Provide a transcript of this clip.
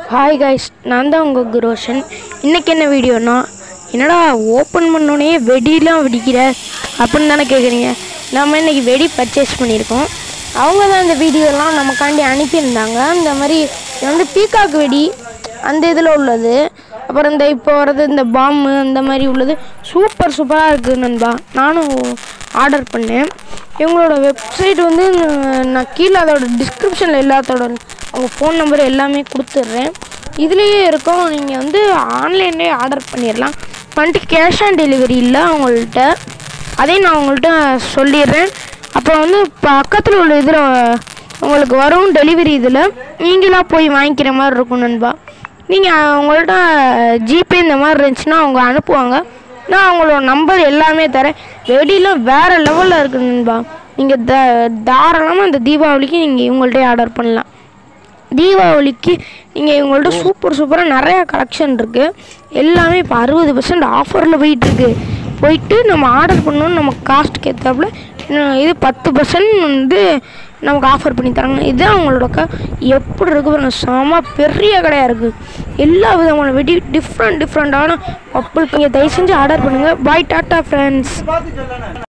hi guys நான் தான் உங்கள் குரோஷன் இன்றைக்கி என்ன வீடியோனா என்னடா ஓப்பன் பண்ணோடனே வெடிலாம் வெடிக்கிற அப்படின்னு தானே கேட்குறீங்க நம்ம இன்றைக்கி வெடி பர்ச்சேஸ் பண்ணியிருக்கோம் அவங்க தான் இந்த வீடியோலாம் நமக்காண்டி அனுப்பியிருந்தாங்க இந்த மாதிரி இது வந்து பீகாக் வெடி அந்த இதில் உள்ளது அப்புறம் இந்த இப்போ வர்றது இந்த பாம்பு அந்த மாதிரி உள்ளது சூப்பர் சூப்பராக இருக்குது நண்பா நானும் ஆர்டர் பண்ணேன் இவங்களோட வெப்சைட் வந்து நான் நான் கீழே அதோட டிஸ்கிரிப்ஷனில் எல்லாத்தோட அவங்க ஃபோன் நம்பர் எல்லாமே கொடுத்துட்றேன் இதுலேயே இருக்கும் நீங்கள் வந்து ஆன்லைன்லேயே ஆர்டர் பண்ணிடலாம் வந்துட்டு கேஷ் ஆன் டெலிவரி இல்லை அவங்கள்ட்ட அதையும் நான் உங்கள்கிட்ட சொல்லிடுறேன் அப்புறம் வந்து பக்கத்தில் உள்ள இதில் உங்களுக்கு வரும் டெலிவரி இதில் நீங்களாக போய் வாங்கிக்கிற மாதிரி இருக்கும் நண்பா நீங்கள் உங்கள்ட்ட ஜிபே இந்த மாதிரி இருந்துச்சுன்னா அவங்க அனுப்புவாங்க நான் அவங்களோட நம்பர் எல்லாமே தரேன் வெடிலாம் வேறு லெவலில் இருக்கு நண்பா நீங்கள் த தாராளமாக இந்த தீபாவளிக்கு நீங்கள் இவங்கள்ட்டே ஆர்டர் பண்ணலாம் தீபாவளிக்கு நீங்கள் இவங்கள்ட்ட சூப்பர் சூப்பராக நிறையா கலெக்ஷன் இருக்குது எல்லாமே இப்போ அறுபது பர்சன்ட் ஆஃபரில் போயிட்டுருக்கு போயிட்டு நம்ம ஆர்டர் பண்ணோன்னு நம்ம காஸ்ட்டுக்கு ஏற்றாப்புல இன்னும் இது பத்து பர்சன்ட் வந்து நமக்கு ஆஃபர் பண்ணி தராங்க இதுதான் அவங்களோட க எப்படி இருக்கு பாருங்க செம பெரிய கடையாக இருக்குது எல்லா விதமான வெடி டிஃப்ரெண்ட் டிஃப்ரெண்ட்டான கப்பல் நீங்கள் தயவு செஞ்சு ஆர்டர் பண்ணுங்கள் பாய் டாட்டா ஃப்ரெண்ட்ஸ்